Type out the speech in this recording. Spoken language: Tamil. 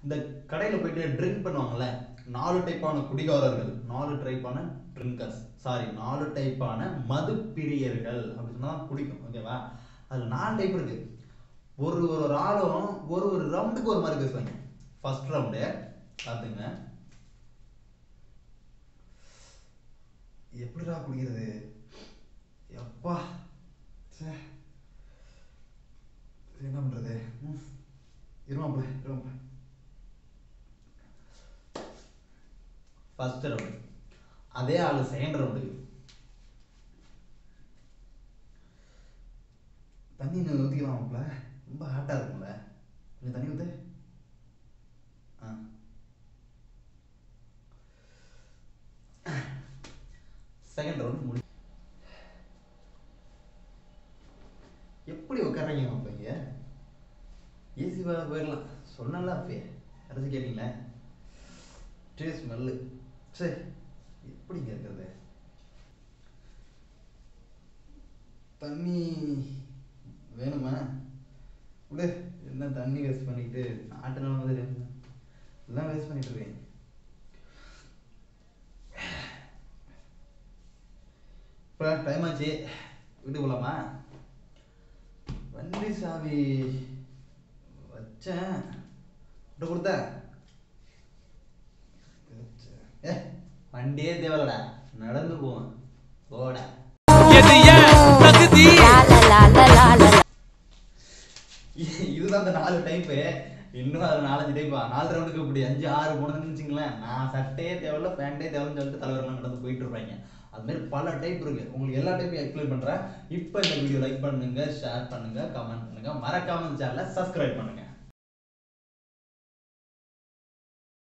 இந்த கடையில் போயிட்டு ட்ரிங்க் பண்ணுவாங்கல்ல நாலு டைப்பான குடிகாரர்கள் நாலு டைப்பான ட்ரிங்கர்ஸ் சாரி நாலு டைப்பான மது பிரியர்கள் அப்படி சொன்னா தான் பிடிக்கும் ஓகேவா அது நாலு டைப் இருக்கு ஒரு ஒரு ஆளும் ஒரு ஒரு ரவுண்டுக்கு ஒரு மாதிரி பேசுவாங்க ஃபர்ஸ்ட் ரவுண்டு பார்த்துங்க எப்படிடா குடிக்கிறது எப்பா ச்சே இது என்ன பண்றது ம். இருமாப்புல இருமாப்புல ஃபர்ஸ்ட் ரவுண்டு அதே ஆளு செகண்ட் ரவுண்டுக்கு தண்ணி இன்னும் ஊற்றிக்கலாமாப்ல ரொம்ப ஹாட்டாக இருக்கும்ல கொஞ்சம் தண்ணி ஊற்று ஆ செகண்ட் ரவுண்ட் முடி எப்படி உட்காரீங்க மாப்பிளைங்க ஏசி வேலை போயிடலாம் சொன்னல அப்பயே அரைச்சி கேட்டீங்களே டே ஸ்மெல்லு சரி எப்படிங்க இருக்கிறது தண்ணி வேணுமா விடு என்ன தண்ணி வேஸ்ட் பண்ணிட்டு நாட்டு நிலம் மாதிரி எல்லாம் வேஸ்ட் பண்ணிட்டு இருக்கேன் இப்போ டைம் ஆச்சு வீட்டுக்கு போகலாமா வண்டி சாவி வச்சேன் விட்டு கொடுத்தேன் ஏ வண்டியே தேவையில்லடா நடந்து போவேன் போடா எது ஏன் தகுதி இதுதான் அந்த நாலு டைப்பு இன்னும் அது நாலஞ்சு டைப்பா நாலு ரவுண்டுக்கு இப்படி அஞ்சு ஆறு போனதுன்னு வச்சுங்களேன் நான் சட்டையே தேவையில்ல பேண்ட்டே தேவைன்னு சொல்லிட்டு தலைவரெல்லாம் நடந்து போயிட்டு இருப்பாங்க அது மாதிரி பல டைப் இருக்கு உங்களுக்கு எல்லா டைப்பையும் எக்ஸ்பிளைன் பண்றேன் இப்போ இந்த வீடியோ லைக் பண்ணுங்க ஷேர் பண்ணுங்க கமெண்ட் பண்ணுங்க மறக்காம இந்த சேனலை சப்ஸ்கிரைப் பண்ணுங்க